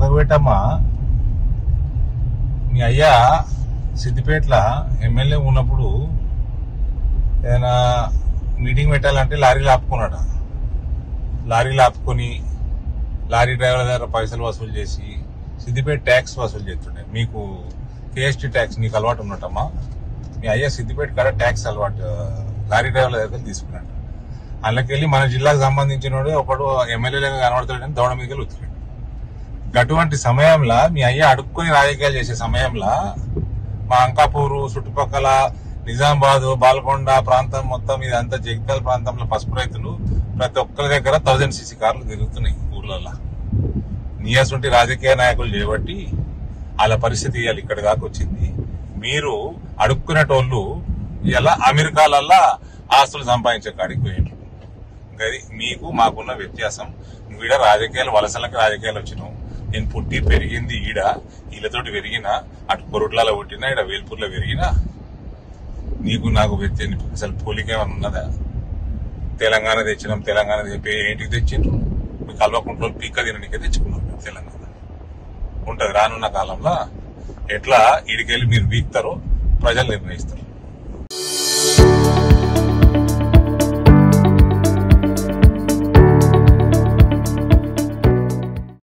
పక్కకు పెట్టమ్మా మీ అయ్యా సిద్దిపేటల ఎమ్మెల్యే ఉన్నప్పుడు ఏదైనా మీటింగ్ పెట్టాలంటే లారీలు ఆపుకున్నాడు లారీలు ఆపుకొని లారీ డ్రైవర్ల దగ్గర పైసలు వసూలు చేసి సిద్దిపేట ట్యాక్స్ వసూలు చేస్తుండే మీకు కేఎస్టీ ట్యాక్స్ నీకు అలవాటు ఉన్నట్టమ్మా మీ అయ్యా సిద్దిపేట కాడ ట్యాక్స్ అలవాటు లారీ డ్రైవర్ల దగ్గర తీసుకున్నాడు అందులోకెళ్ళి మన జిల్లాకు సంబంధించిన వాడు ఒకడు ఎమ్మెల్యేలుగా కనబడతాడని దౌడ మీద ఉతికాడు అటువంటి సమయంలో మీ అయ్య అడుక్కొని రాజకీయాలు చేసే సమయంలో మా అంకాపూరు చుట్టుపక్కల నిజామాబాద్ బాల్కొండ ప్రాంతం మొత్తం ఇదంతా జగిత్యాల ప్రాంతంలో పసుపు రైతులు ప్రతి ఒక్కరి దగ్గర థౌజండ్ సీసీ కార్లు తిరుగుతున్నాయి ఊర్లలో నీయసుంటి రాజకీయ నాయకులు చేయబట్టి వాళ్ళ పరిస్థితి ఇవాళ ఇక్కడ దాకా వచ్చింది మీరు అడుక్కునేటోళ్ళు ఇలా అమెరికాలల్లా ఆస్తులు సంపాదించే కాడికి పోయిండ్రు గది మీకు మాకున్న వ్యత్యాసం నువ్వు ఈడ రాజకీయాలు వలసలకు రాజకీయాలు వచ్చినావు నేను పుట్టి పెరిగింది ఈడ వీళ్ళతోటి పెరిగిన అటు కొరుట్లలో పుట్టినా ఈడ వేల్పూర్లో పెరిగినా నీకు నాకు వ్యత్య అసలు పోలికేమన్నా ఉన్నదా తెలంగాణ తెచ్చినాం తెలంగాణ తెప్పి ఏంటికి తెచ్చిండ్రు మీ కల్వకుంట్లో పీక తిననికే తెచ్చుకున్నాం మేము తెలంగాణ ఉంటది రానున్న కాలంలో ఎట్లా ఈడికెళ్ళి మీరు వీక్తారో ప్రజలు నిర్ణయిస్తారు